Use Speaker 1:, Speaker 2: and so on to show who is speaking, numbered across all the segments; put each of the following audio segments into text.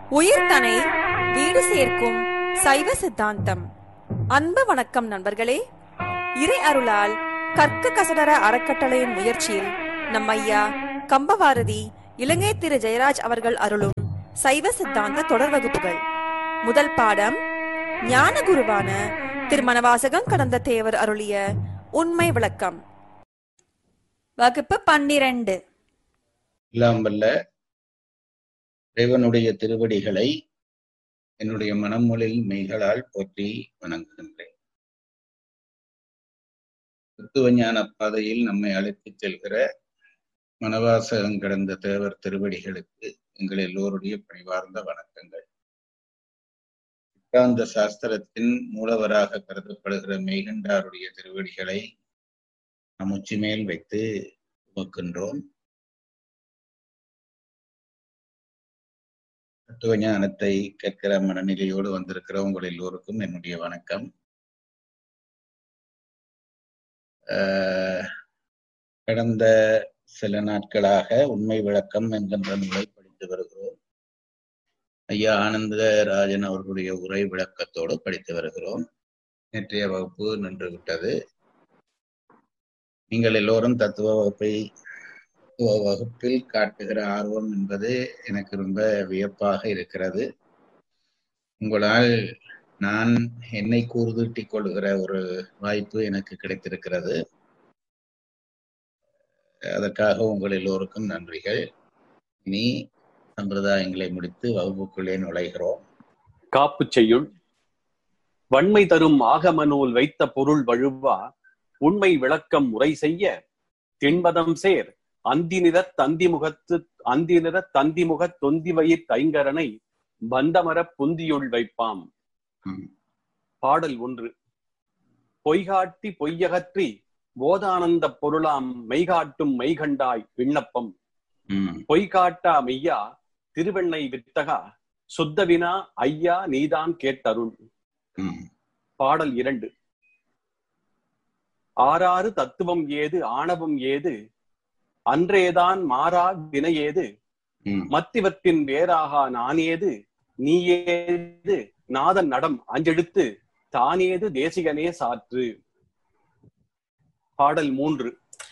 Speaker 1: உயிர்தனை வீடு சேர்க்கும் சைவ சித்தாந்தம் அன்பு வணக்கம் நண்பர்களே இறை அருளால் கற்க கசடர அறக்கட்டளையின் முயற்சியில் நம் ஐயா கம்பவாரதி இலங்கை திரு ஜெயராஜ் அவர்கள் அருளும் சைவ சித்தாந்த தொடர் வகுப்புகள் முதல் பாடம் ஞான குருவான திருமணவாசகம் கடந்த தேவர் அருளிய உண்மை விளக்கம் வகுப்பு பன்னிரண்டு
Speaker 2: எல்லாம் வல்ல இறைவனுடைய திருவடிகளை என்னுடைய மனமொழில் மெய்களால் போற்றி வணங்குகின்றேன் தத்துவஞான பாதையில் நம்மை அழைத்துச் செல்கிற மனவாசகம் கடந்த தேவர் திருவடிகளுக்கு எங்கள் எல்லோருடைய பணிவார்ந்த வணக்கங்கள் சித்தாந்த சாஸ்திரத்தின் மூலவராக கருதப்படுகிற மெய்கண்டாருடைய திருவடிகளை நம் உச்சி மேல் வைத்து உமக்கின்றோம் தத்துவ ஞானத்தை கேட்கிற மனநிலையோடு வந்திருக்கிற உங்கள் எல்லோருக்கும் என்னுடைய வணக்கம் ஆஹ் கடந்த சில நாட்களாக உண்மை விளக்கம் என்கின்ற நூலை படித்து வருகிறோம் ஐயா ஆனந்த ராஜன் அவர்களுடைய உரை விளக்கத்தோடு படித்து வருகிறோம் நேற்றைய வகுப்பு நின்று விட்டது நீங்கள் எல்லோரும் தத்துவ வகுப்பை தத்துவ வகுப்பில் காட்டுகிற ஆர்வம் என்பது எனக்கு ரொம்ப வியப்பாக இருக்கிறது உங்களால் நான் என்னை கூர்தூட்டிக் கொள்கிற ஒரு வாய்ப்பு எனக்கு கிடைத்திருக்கிறது அதற்காக உங்கள் எல்லோருக்கும் நன்றிகள் இனி சம்பிரதாயங்களை முடித்து வகுப்புக்குள்ளே நுழைகிறோம்
Speaker 3: காப்பு செய்யுள் வன்மை தரும் ஆகம நூல் வைத்த பொருள் வழுவா உண்மை விளக்கம் முறை செய்ய திண்பதம் சேர் அந்திநிற தந்திமுகத்து அந்திநிற தந்திமுக தொந்திவயிற் கைங்கரனை பந்தமர புந்தியுள் வைப்பாம்
Speaker 2: ம்.
Speaker 3: பாடல் ஒன்று பொய்காட்டி பொய்யகற்றி போதானந்த பொருளாம் மெய்காட்டும் மெய்கண்டாய் விண்ணப்பம்
Speaker 2: ம்,
Speaker 3: பொய்காட்டா மெய்யா திருவெண்ணை வித்தகா சுத்தவினா ஐயா நீதான் கேட்டருள்
Speaker 2: ம்,
Speaker 3: பாடல் இரண்டு ஆறாறு தத்துவம் ஏது ஆணவம் ஏது அன்றேதான் மாறா வினையேது
Speaker 2: ம்,
Speaker 3: மத்திவத்தின் வேறாகா நானேது நீயேது நாதன் நடம் அஞ்செழுத்து தானேது தேசிகனே சாற்று பாடல் மூன்று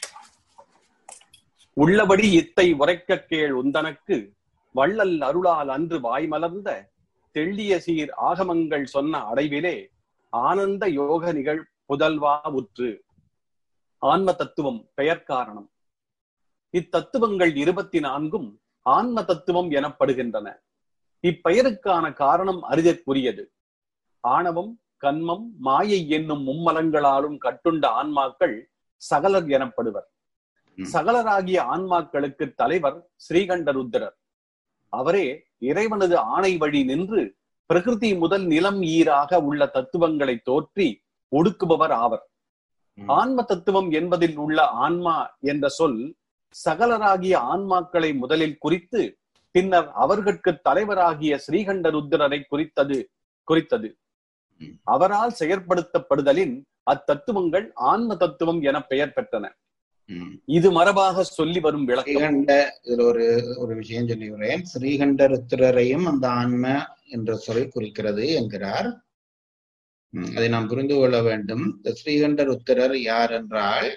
Speaker 3: உள்ளபடி இத்தை உரைக்க கேள் உந்தனக்கு வள்ளல் அருளால் அன்று வாய்மலர்ந்த தெள்ளிய சீர் ஆகமங்கள் சொன்ன அடைவிலே ஆனந்த யோக நிகழ் புதல்வா உற்று ஆன்ம தத்துவம் பெயர் காரணம் இத்தத்துவங்கள் இருபத்தி நான்கும் ஆன்ம தத்துவம் எனப்படுகின்றன இப்பெயருக்கான காரணம் அறிதற்குரியது ஆணவம் கன்மம் மாயை என்னும் மும்மலங்களாலும் கட்டுண்ட ஆன்மாக்கள் சகலர் எனப்படுவர்
Speaker 2: ம்.
Speaker 3: சகலராகிய ஆன்மாக்களுக்கு தலைவர் ஸ்ரீகண்டருத்திரர் அவரே இறைவனது ஆணை வழி நின்று பிரகிருதி முதல் நிலம் ஈராக உள்ள தத்துவங்களை தோற்றி ஒடுக்குபவர் ஆவர்
Speaker 2: ம்.
Speaker 3: ஆன்ம தத்துவம் என்பதில் உள்ள ஆன்மா என்ற சொல் சகலராகிய ஆன்மாக்களை முதலில் குறித்து பின்னர் அவர்கட்கு தலைவராகிய ஸ்ரீகண்டருத்திரரை குறித்தது குறித்தது
Speaker 2: ம்.
Speaker 3: அவரால் செயற்படுத்தப்படுதலின் அத்தத்துவங்கள் ஆன்ம தத்துவம் என பெயர் பெற்றன
Speaker 2: ம்.
Speaker 3: இது மரபாக சொல்லி வரும் விளக்கம்
Speaker 2: ஸ்ரீகண்ட இதுல ஒரு ஒரு விஷயம் சொல்லுகிறேன் ஸ்ரீகண்டருத்திரரையும் அந்த ஆன்ம என்ற சொல் குறிக்கிறது என்கிறார் ம், அதை நாம் புரிந்து கொள்ள வேண்டும் இந்த ஸ்ரீகண்டர் உத்திரர் யார் என்றால்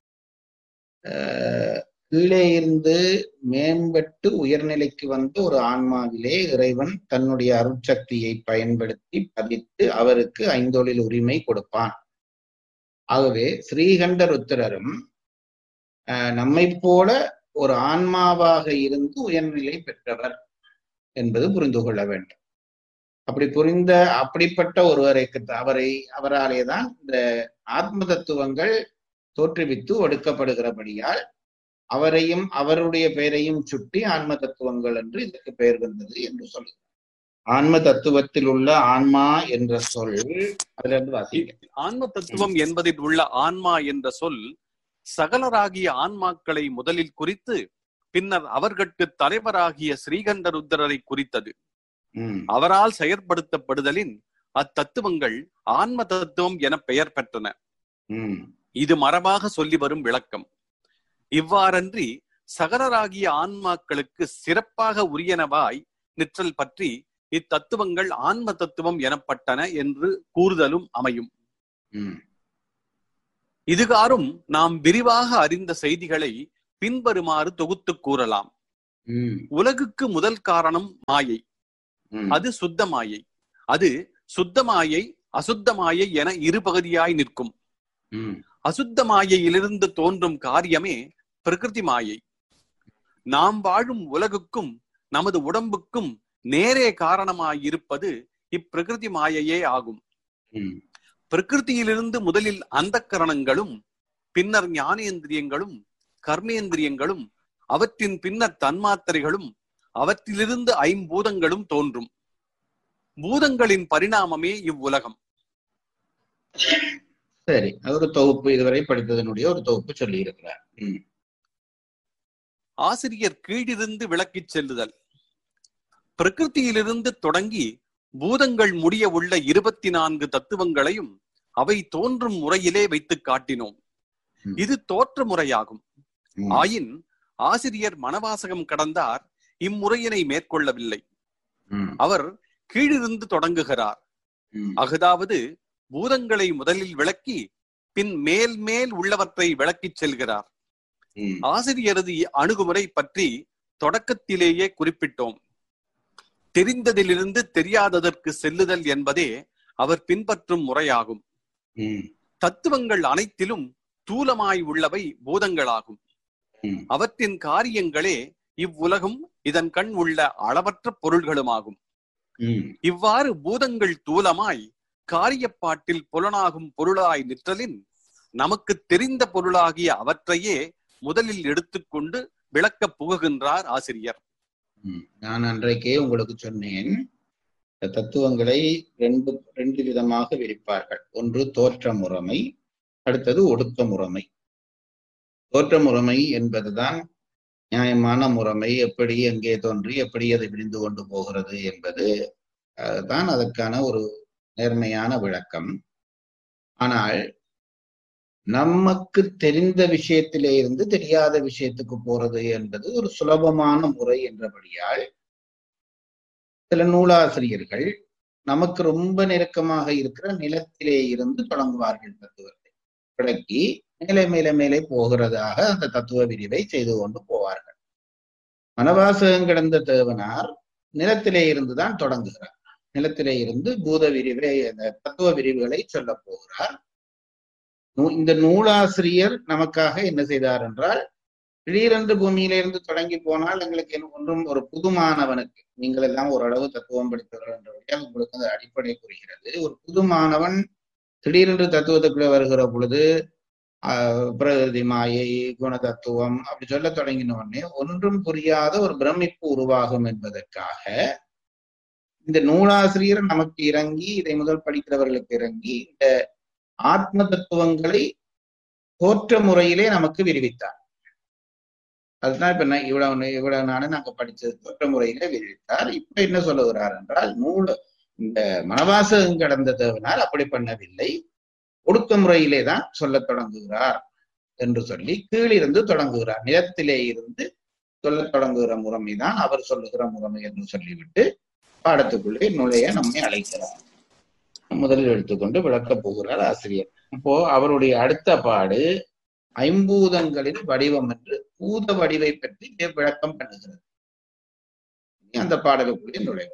Speaker 2: ஆஹ், கீழே இருந்து மேம்பட்டு உயர்நிலைக்கு வந்த ஒரு ஆன்மாவிலே இறைவன் தன்னுடைய அருட்சக்தியை பயன்படுத்தி பதித்து அவருக்கு ஐந்தொழில் உரிமை கொடுப்பான் ஆகவே ஸ்ரீகண்டர் உத்திரரும் ஆஹ் நம்மைப் போல ஒரு ஆன்மாவாக இருந்து உயர்நிலை பெற்றவர் என்பது புரிந்து கொள்ள வேண்டும் அப்படி புரிந்த அப்படிப்பட்ட ஒருவரை அவரை அவராலே தான் இந்த ஆத்ம தத்துவங்கள் தோற்றுவித்து ஒடுக்கப்படுகிறபடியால் அவரையும் அவருடைய பெயரையும் சுட்டி ஆன்ம தத்துவங்கள் என்று இதற்கு பெயர் வந்தது என்று சொல்லுகிறார் ஆன்ம தத்துவத்தில் உள்ள ஆன்மா என்ற சொல் அதுல இருந்து வாசிங்க
Speaker 3: ஆன்ம தத்துவம் என்பதில் உள்ள ஆன்மா என்ற சொல் சகலராகிய ஆன்மாக்களை முதலில் குறித்து பின்னர் அவர்கட்கு தலைவராகிய ஸ்ரீகண்டருத்திரரை குறித்தது
Speaker 2: ம்,
Speaker 3: அவரால் செயற்படுத்தப்படுதலின் அத்தத்துவங்கள் ஆன்ம தத்துவம் என பெயர் பெற்றன
Speaker 2: ம்,
Speaker 3: இது மரபாக சொல்லி வரும் விளக்கம் இவ்வாறன்றி சகலராகிய ஆன்மாக்களுக்கு சிறப்பாக உரியனவாய் நிற்றல் பற்றி இத்தத்துவங்கள் ஆன்ம தத்துவம் எனப்பட்டன என்று கூறுதலும் அமையும்
Speaker 2: ம்
Speaker 3: இதுகாரும் நாம் விரிவாக அறிந்த செய்திகளை பின்வருமாறு தொகுத்துக் கூறலாம்
Speaker 2: ம்
Speaker 3: உலகுக்கு முதல் காரணம் மாயை
Speaker 2: ம்
Speaker 3: அது சுத்த மாயை அது சுத்த மாயை அசுத்த மாயை என இரு பகுதியாய் நிற்கும்
Speaker 2: ம்
Speaker 3: அசுத்த மாயையிலிருந்து தோன்றும் காரியமே பிரகிருதி மாயை நாம் வாழும் உலகுக்கும் நமது உடம்புக்கும் நேரே காரணமாயிருப்பது இப்பிரகிருதி மாயையே ஆகும்
Speaker 2: ம்
Speaker 3: பிரகிருதியிலிருந்து முதலில் அந்தக்கரணங்களும் பின்னர் ஞானேந்திரியங்களும் கர்மேந்திரியங்களும் அவற்றின் பின்னர் தன்மாத்திரைகளும் அவற்றிலிருந்து ஐம்பூதங்களும் தோன்றும் பூதங்களின் பரிணாமமே இவ்வுலகம்
Speaker 2: சரி அது ஒரு தொகுப்பு இதுவரை படித்ததனுடைய ஒரு தொகுப்பு சொல்லி இருக்கிறார் ம்
Speaker 3: ஆசிரியர் கீழிருந்து விளக்கிச் செல்லுதல் பிரகிருதியிலிருந்து தொடங்கி பூதங்கள் முடிய உள்ள இருபத்தி நான்கு தத்துவங்களையும் அவை தோன்றும் முறையிலே வைத்துக் காட்டினோம்
Speaker 2: ம்.
Speaker 3: இது தோற்ற முறையாகும்
Speaker 2: ம்.
Speaker 3: ஆயின் ஆசிரியர் மனவாசகம் கடந்தார் இம்முறையினை மேற்கொள்ளவில்லை
Speaker 2: ம்.
Speaker 3: அவர் கீழிருந்து தொடங்குகிறார்
Speaker 2: ம்.
Speaker 3: அஃதாவது பூதங்களை முதலில் விளக்கி பின் மேல் மேல் உள்ளவற்றை விளக்கிச் செல்கிறார்
Speaker 2: ம்.
Speaker 3: ஆசிரியரது அணுகுமுறை பற்றி தொடக்கத்திலேயே குறிப்பிட்டோம் தெரிந்ததிலிருந்து தெரியாததற்கு செல்லுதல் என்பதே அவர் பின்பற்றும் முறையாகும்
Speaker 2: ம்.
Speaker 3: தத்துவங்கள் அனைத்திலும் தூலமாய் உள்ளவை பூதங்களாகும்
Speaker 2: ம்.
Speaker 3: அவற்றின் காரியங்களே இவ்வுலகும் இதன் கண் உள்ள அளவற்ற பொருள்களுமாகும்
Speaker 2: ம்.
Speaker 3: இவ்வாறு பூதங்கள் தூலமாய் காரியப்பாட்டில் புலனாகும் பொருளாய் நிற்றலின் நமக்கு தெரிந்த பொருளாகிய அவற்றையே முதலில் எடுத்துக்கொண்டு விளக்கப் புகுகின்றார் ஆசிரியர்
Speaker 2: ம். நான் அன்றைக்கே உங்களுக்கு சொன்னேன் இந்த தத்துவங்களை ரெண்டு ரெண்டு விதமாக விரிப்பார்கள் ஒன்று தோற்ற முறைமை அடுத்தது ஒடுக்க முறைமை தோற்ற முறைமை என்பதுதான் நியாயமான முறைமை எப்படி எங்கே தோன்றி எப்படி அது விரிந்து கொண்டு போகிறது என்பது அதுதான் அதற்கான ஒரு நேர்மையான விளக்கம் ஆனால் நமக்கு தெரிந்த விஷயத்திலே இருந்து தெரியாத விஷயத்துக்கு போறது என்பது ஒரு சுலபமான முறை என்றபடியால் சில நூலாசிரியர்கள் நமக்கு ரொம்ப நெருக்கமாக இருக்கிற நிலத்திலே இருந்து தொடங்குவார்கள் தத்துவத்தை விளக்கி மேலே மேலே மேலே போகிறதாக அந்த தத்துவ விரிவை செய்து கொண்டு போவார்கள் மனவாசகம் கிடந்த தேவனார் நிலத்திலே இருந்துதான் தொடங்குகிறார் நிலத்திலே இருந்து பூத விரிவை அந்த தத்துவ விரிவுகளை சொல்ல போகிறார் நூ- இந்த நூலாசிரியர் நமக்காக என்ன செய்தார் என்றால் திடீரென்று பூமியிலிருந்து தொடங்கி போனால் எங்களுக்கு என்ன ஒன்றும் ஒரு புதுமானவனுக்கு நீங்கள் எல்லாம் ஓரளவு தத்துவம் படித்தவர்கள் என்றபடியால் உங்களுக்கு அந்த அடிப்படை புரிகிறது ஒரு புதுமானவன் திடீரென்று தத்துவத்துக்குள்ள வருகிற பொழுது ஆஹ், பிரகிருதி மாயை குண தத்துவம் அப்படி சொல்ல தொடங்கின உடனே ஒன்றும் புரியாத ஒரு பிரமிப்பு உருவாகும் என்பதற்காக இந்த நூலாசிரியர் நமக்கு இறங்கி இதை முதல் படிக்கிறவர்களுக்கு இறங்கி இந்த ஆத்ம தத்துவங்களை தோற்ற முறையிலே நமக்கு விரிவித்தார் அதுதான் இப்ப நான் இவ்வளவு நே- இவ்வளவு நாள நாங்க படிச்சது தோற்ற முறையிலே விரிவித்தார் இப்ப என்ன சொல்லுகிறார் என்றால் நூல் இந்த மனவாசகம் கடந்த தேவனால் அப்படி பண்ணவில்லை ஒடுக்க முறையிலே தான் சொல்லத் தொடங்குகிறார் என்று சொல்லி கீழிருந்து தொடங்குகிறார் நிலத்திலே இருந்து சொல்லத் தொடங்குகிற முறைமைதான் அவர் சொல்லுகிற முறைமை என்று சொல்லிவிட்டு பாடத்துக்குள்ளே நுழைய நம்மை அழைக்கிறார் முதலில் எடுத்துக்கொண்டு விளக்கப் போகிறார் ஆசிரியர் அப்போ அவருடைய அடுத்த பாடு ஐம்பூதங்களின் வடிவம் என்று பூத வடிவை பற்றி இங்கே விளக்கம் பண்ணுகிறது இனி அந்த பாடலுக்குள்ளே நுழைவு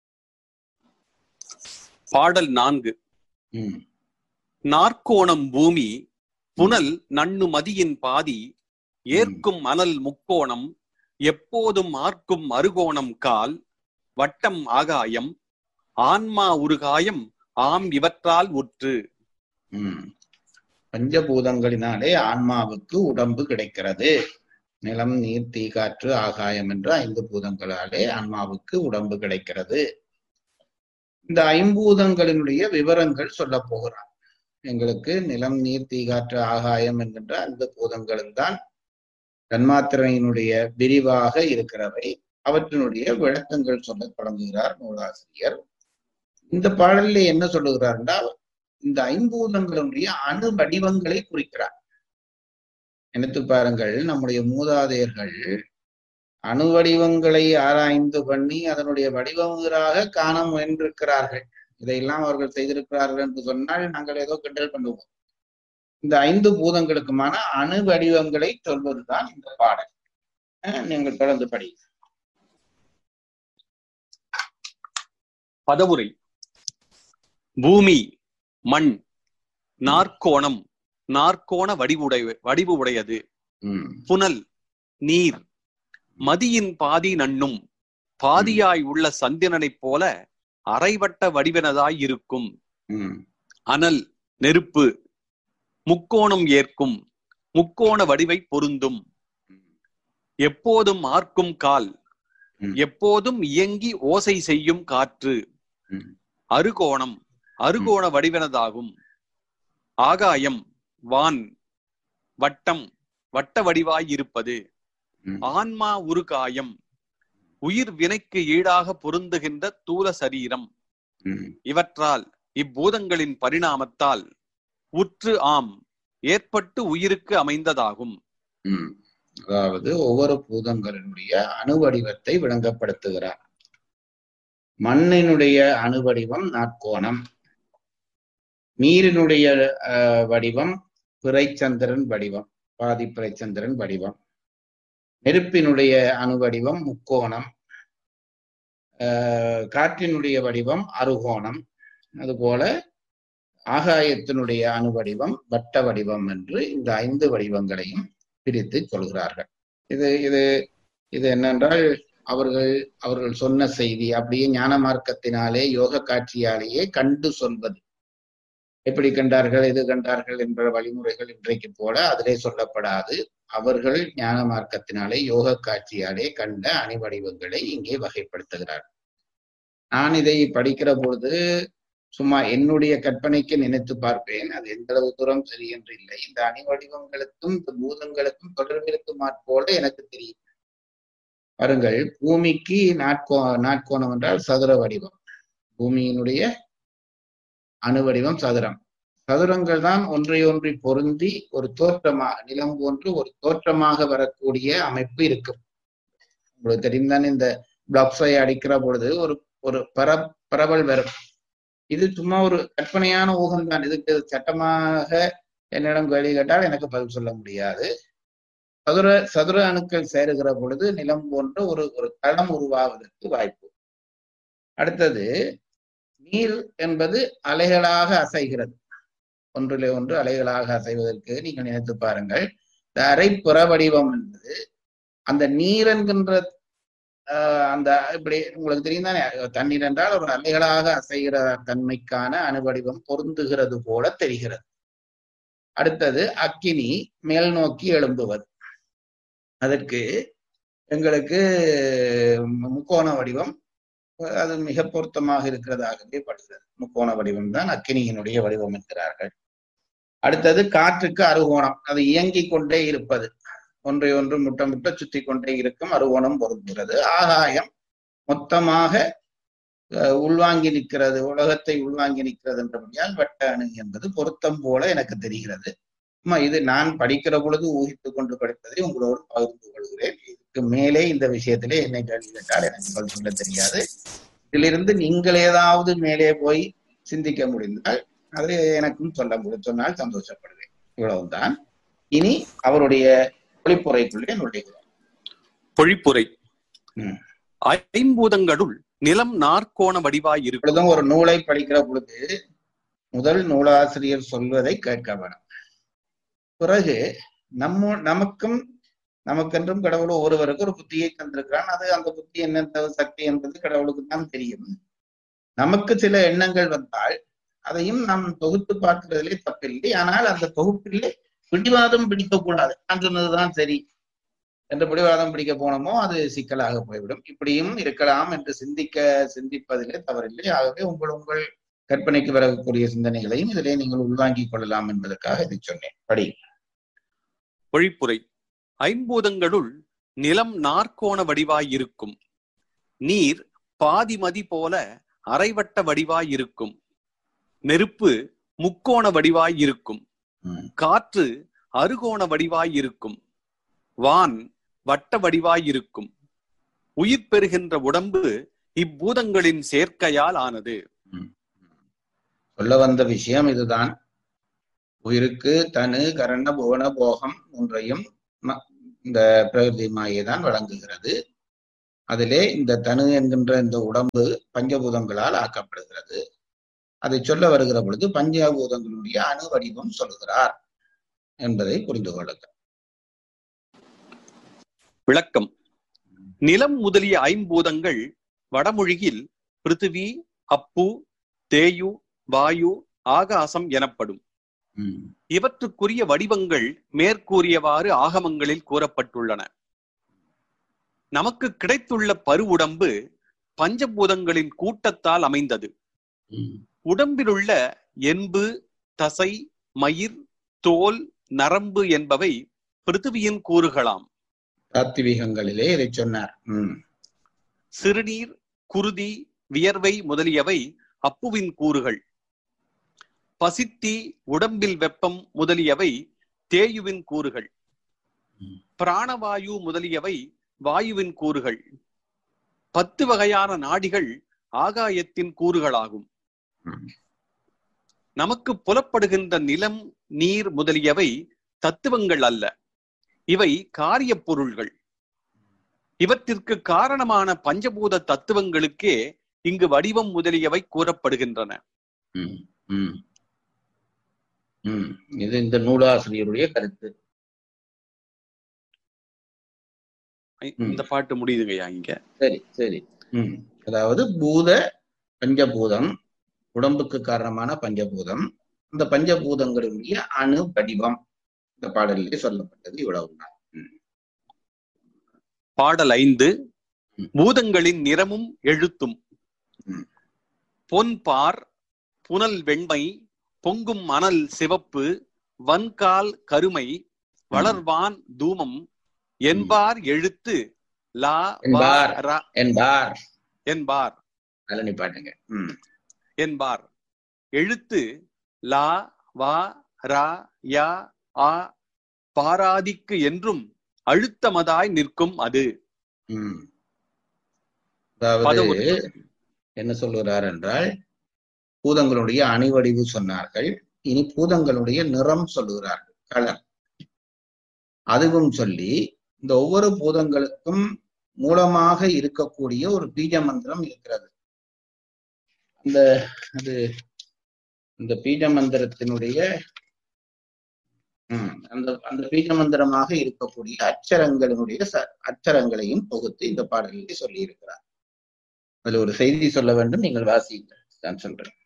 Speaker 3: பாடல் நான்கு
Speaker 2: ம்,
Speaker 3: நாற்கோணம் பூமி புனல் நண்ணு மதியின் பாதி ஏற்கும் அனல் முக்கோணம் எப்போதும் ஆர்க்கும் அருகோணம் கால் வட்டம் ஆகாயம் ஆன்மா உருகாயம் ஆம் இவற்றால் உற்று
Speaker 2: ம். பஞ்சபூதங்களினாலே ஆன்மாவுக்கு உடம்பு கிடைக்கிறது நிலம் நீர் தீ காற்று ஆகாயம் என்ற ஐந்து பூதங்களாலே ஆன்மாவுக்கு உடம்பு கிடைக்கிறது இந்த ஐம்பூதங்களினுடைய விவரங்கள் சொல்ல போகிறார் எங்களுக்கு நிலம் நீர் தீ காற்று ஆகாயம் என்கின்ற ஐந்து பூதங்களும் தான் தன்மாத்திரையினுடைய விரிவாக இருக்கிறவை அவற்றினுடைய விளக்கங்கள் சொல்ல தொடங்குகிறார் நூலாசிரியர் இந்த பாடலில் என்ன சொல்லுகிறார் என்றால் இந்த ஐம்பூதங்களுடைய அணு வடிவங்களை குறிக்கிறார் நினைத்து பாருங்கள் நம்முடைய மூதாதையர்கள் அணு வடிவங்களை ஆராய்ந்து பண்ணி அதனுடைய வடிவங்களாக காண முயன்றிருக்கிறார்கள் இதையெல்லாம் அவர்கள் செய்திருக்கிறார்கள் என்று சொன்னால் நாங்கள் ஏதோ கிண்டல் பண்ணுவோம் இந்த ஐந்து பூதங்களுக்குமான அணு வடிவங்களை சொல்வதுதான் இந்த பாடல் அஹ் நீங்கள் தொடர்ந்து படி
Speaker 3: பதவுரை பூமி மண் நாற்கோணம் நாற்கோண வடிவுடைய வடிவு உடையது
Speaker 2: ம்,
Speaker 3: புனல் நீர் மதியின் பாதி நண்ணும் பாதியாய் உள்ள சந்திரனைப் போல அரைவட்ட வடிவனதாய் இருக்கும்
Speaker 2: ம்,
Speaker 3: அனல் நெருப்பு முக்கோணம் ஏற்கும் முக்கோண வடிவை பொருந்தும் எப்போதும் ஆர்க்கும் கால்
Speaker 2: ம்.
Speaker 3: எப்போதும் இயங்கி ஓசை செய்யும் காற்று
Speaker 2: ம்.
Speaker 3: அறுகோணம் அறுகோண வடிவனதாகும் ஆகாயம் வான் வட்டம் வட்ட வடிவாய் இருப்பது
Speaker 2: ம்.
Speaker 3: ஆன்மா உருகாயம் உயிர் வினைக்கு ஈடாக பொருந்துகின்ற தூல சரீரம்
Speaker 2: ம்,
Speaker 3: இவற்றால் இப்பூதங்களின் பரிணாமத்தால் உற்று ஆம் ஏற்பட்டு உயிருக்கு அமைந்ததாகும்
Speaker 2: ம். அதாவது ஒவ்வொரு பூதங்களினுடைய அணுவடிவத்தை விளங்கப்படுத்துகிறார் மண்ணினுடைய அணுவடிவம் நாற்கோணம் நீரினுடைய அஹ், வடிவம் பிறைச்சந்திரன் வடிவம் பாதி பிறைச்சந்திரன் வடிவம் நெருப்பினுடைய அணுவடிவம் முக்கோணம் அஹ், காற்றினுடைய வடிவம் அறுகோணம் அதுபோல ஆகாயத்தினுடைய அணுவடிவம் வட்ட வடிவம் என்று இந்த ஐந்து வடிவங்களையும் பிரித்து சொல்கிறார்கள் இது இது இது என்னென்றால் அவர்கள் அவர்கள் சொன்ன செய்தி அப்படியே ஞான மார்க்கத்தினாலே யோக காட்சியாலேயே கண்டு சொல்வது எப்படி கண்டார்கள் எது கண்டார்கள் என்ற வழிமுறைகள் இன்றைக்கு போல அதிலே சொல்லப்படாது அவர்கள் ஞான மார்க்கத்தினாலே யோக காட்சியாலே கண்ட அணிவடிவங்களை இங்கே வகைப்படுத்துகிறார் நான் இதை படிக்கிற பொழுது சும்மா என்னுடைய கற்பனைக்கு நினைத்து பார்ப்பேன் அது எந்த அளவு தூரம் சரி என்று இல்லை இந்த அணி வடிவங்களுக்கும் இந்த பூதங்களுக்கும் தொடர்பு இருக்குமாற் போல எனக்கு தெரியும் பாருங்கள் பூமிக்கு நாட்கோ நாட்கோணம் என்றால் சதுர வடிவம் பூமியினுடைய அணு வடிவம் சதுரம் சதுரங்கள் தான் ஒன்றை ஒன்றை பொருந்தி ஒரு தோற்றமாக நிலம் போன்று ஒரு தோற்றமாக வரக்கூடிய அமைப்பு இருக்கும் உங்களுக்கு தெரியும் தானே இந்த பிளாக்ஸை அடிக்கிற பொழுது ஒரு ஒரு பர பரவல் வரும் இது சும்மா ஒரு கற்பனையான ஊகம் தான் இதுக்கு சட்டமாக என்னிடம் கேள்வி கேட்டால் எனக்கு பதில் சொல்ல முடியாது சதுர சதுர அணுக்கள் சேருகிற பொழுது நிலம் போன்ற ஒரு ஒரு தளம் உருவாவதற்கு வாய்ப்பு அடுத்தது நீர் என்பது அலைகளாக அசைகிறது ஒன்றிலே ஒன்று அலைகளாக அசைவதற்கு நீங்கள் நினைத்து பாருங்கள் இந்த அரை புற வடிவம் என்பது அந்த நீர் என்கின்ற ஆஹ் அந்த இப்படி உங்களுக்கு தெரியும் தானே தண்ணீர் என்றால் ஒரு அலைகளாக அசைகிற தன்மைக்கான அணுவடிவம் பொருந்துகிறது போல தெரிகிறது அடுத்தது அக்கினி மேல் நோக்கி எழும்புவது அதற்கு எங்களுக்கு முக்கோண வடிவம் அது மிக பொருத்தமாக இருக்கிறதாகவே படுகிறது முக்கோண வடிவம் தான் அக்கினியினுடைய வடிவம் என்கிறார்கள் அடுத்தது காற்றுக்கு அறுகோணம் அது இயங்கிக் கொண்டே இருப்பது ஒன்றை ஒன்று முட்ட முட்ட சுத்தி கொண்டே இருக்கும் அறுகோணம் பொருந்துகிறது ஆகாயம் மொத்தமாக அஹ், உள்வாங்கி நிற்கிறது உலகத்தை உள்வாங்கி நிற்கிறது என்றபடியால் வட்ட அணு என்பது பொருத்தம் போல எனக்கு தெரிகிறது ஆமா இது நான் படிக்கிற பொழுது ஊகித்துக் கொண்டு படித்ததை உங்களோடு பகிர்ந்து கொள்கிறேன் இதுக்கு மேலே இந்த விஷயத்திலே என்னை கேள்வி கேட்டால் எனக்கு பதில் சொல்ல தெரியாது இதிலிருந்து நீங்கள் ஏதாவது மேலே போய் சிந்திக்க முடிந்தால் அது எனக்கும் சொல்ல முடியும் சொன்னால் சந்தோஷப்படுவேன் இவ்வளவுதான் இனி அவருடைய ஒளிப்புறைக்குள்ளே நுழைகிறோம்
Speaker 3: பொழிப்புரை
Speaker 2: ம்.
Speaker 3: ஐம்பூதங்களுள் நிலம் நாற்கோண வடிவாய் இருக்கும்
Speaker 2: இப்பொழுதும் ஒரு நூலை படிக்கிற பொழுது முதல் நூலாசிரியர் சொல்வதை கேட்க வேணும் பிறகு நம்ம நமக்கும் நமக்கென்றும் கடவுள் ஒருவருக்கு ஒரு புத்தியை தந்திருக்கிறான் அது அந்த புத்தி என்ன சக்தி என்பது கடவுளுக்கு தான் தெரியும் நமக்கு சில எண்ணங்கள் வந்தால் அதையும் நாம் தொகுத்து பார்க்கிறதிலே தப்பில்லை ஆனால் அந்த தொகுப்பிலே பிடிவாதம் பிடிக்கக்கூடாது நான் சொன்னதுதான் சரி என்று பிடிவாதம் பிடிக்க போனோமோ அது சிக்கலாக போய்விடும் இப்படியும் இருக்கலாம் என்று சிந்திக்க சிந்திப்பதிலே தவறில்லை ஆகவே உங்கள் உங்கள் கற்பனைக்கு வரக்கூடிய சிந்தனைகளையும் இதிலே நீங்கள் உள்வாங்கிக் கொள்ளலாம் என்பதற்காக இதை சொன்னேன் படி
Speaker 3: பொழிப்புரை ஐம்பூதங்களுள் நிலம் நாற்கோண வடிவாய் இருக்கும் நீர் பாதிமதி போல அரைவட்ட வடிவாய் இருக்கும் நெருப்பு முக்கோண வடிவாய் இருக்கும்
Speaker 2: ம்.
Speaker 3: காற்று அறுகோண வடிவாய் இருக்கும் வான் வட்ட வடிவாய் இருக்கும் உயிர் பெறுகின்ற உடம்பு இப்பூதங்களின் சேர்க்கையால் ஆனது
Speaker 2: சொல்ல வந்த விஷயம் இதுதான் உயிருக்கு தனு கரண புவன போகம் ஒன்றையும் ம- இந்த பிரகிருதி மாயை தான் வழங்குகிறது அதிலே இந்த தனு என்கின்ற இந்த உடம்பு பஞ்சபூதங்களால் ஆக்கப்படுகிறது அதை சொல்ல வருகிற பொழுது பஞ்சபூதங்களுடைய அணு வடிவம் சொல்லுகிறார் என்பதை புரிந்து கொள்ளுங்கள்
Speaker 3: விளக்கம் நிலம் முதலிய ஐம்பூதங்கள் வடமொழியில் பிருத்திவி அப்பு தேயு வாயு ஆகாசம் எனப்படும்
Speaker 2: ம்,
Speaker 3: இவற்றுக்குரிய வடிவங்கள் மேற்கூறியவாறு ஆகமங்களில் கூறப்பட்டுள்ளன நமக்கு கிடைத்துள்ள பருவுடம்பு பஞ்சபூதங்களின் கூட்டத்தால் அமைந்தது
Speaker 2: ம்,
Speaker 3: உடம்பிலுள்ள என்பு தசை மயிர் தோல் நரம்பு என்பவை பிருத்திவியின் கூறுகளாம்
Speaker 2: தாத்விகங்களிலே இதை சொன்னார் ம்,
Speaker 3: சிறுநீர் குருதி வியர்வை முதலியவை அப்புவின் கூறுகள் பசித்தி உடம்பில் வெப்பம் முதலியவை தேயுவின் கூறுகள்
Speaker 2: ம்.
Speaker 3: பிராணவாயு முதலியவை வாயுவின் கூறுகள் பத்து வகையான நாடிகள் ஆகாயத்தின் கூறுகளாகும்
Speaker 2: ம்.
Speaker 3: நமக்கு புலப்படுகின்ற நிலம் நீர் முதலியவை தத்துவங்கள் அல்ல இவை காரியப் பொருள்கள் இவற்றிற்கு காரணமான பஞ்சபூத தத்துவங்களுக்கே இங்கு வடிவம் முதலியவை கூறப்படுகின்றன
Speaker 2: ம், ம். ம், இது இந்த நூலாசிரியருடைய கருத்து ம்.
Speaker 3: இந்த பாட்டு முடியுதுங்கய்யா இங்க
Speaker 2: சரி சரி ம். அதாவது பூத பஞ்சபூதம் உடம்புக்கு காரணமான பஞ்சபூதம் இந்த பஞ்சபூதங்களுடைய அணு வடிவம் இந்த பாடலிலே சொல்லப்பட்டது இவ்வளவுதான்
Speaker 3: பாடல் ஐந்து
Speaker 2: ம்.
Speaker 3: பூதங்களின் நிறமும் எழுத்தும்
Speaker 2: ம்.
Speaker 3: பொன் பார் புனல் வெண்மை பொங்கும் மணல் சிவப்பு வன்கால் கருமை வளர்வான் தூமம் என்பார் எழுத்து லா வா,
Speaker 2: என்பார்.
Speaker 3: ரா
Speaker 2: என்பார்
Speaker 3: என்பார்
Speaker 2: அதில் நிப்பாட்டுங்க ம்
Speaker 3: என்பார் எழுத்து லா வா ரா யா ஆ பாராதிக்கு என்றும் அழுத்தமதாய் நிற்கும் அது
Speaker 2: ம் அதாவது
Speaker 3: பதவுரை.
Speaker 2: என்ன சொல்லுகிறார் என்றால் பூதங்களுடைய அணிவடிவு சொன்னார்கள் இனி பூதங்களுடைய நிறம் சொல்லுகிறார்கள் கலர் அதுவும் சொல்லி இந்த ஒவ்வொரு பூதங்களுக்கும் மூலமாக இருக்கக்கூடிய ஒரு பீஜ மந்திரம் இருக்கிறது அந்த அது இந்த பீஜ மந்திரத்தினுடைய ம், அந்த அந்த பீஜ மந்திரமாக இருக்கக்கூடிய அச்சரங்களினுடைய ச- அச்சரங்களையும் தொகுத்து இந்த பாடலில் சொல்லி இருக்கிறார் அதுல ஒரு செய்தி சொல்ல வேண்டும் நீங்கள் வாசியுங்கள் நான் சொல்றேன்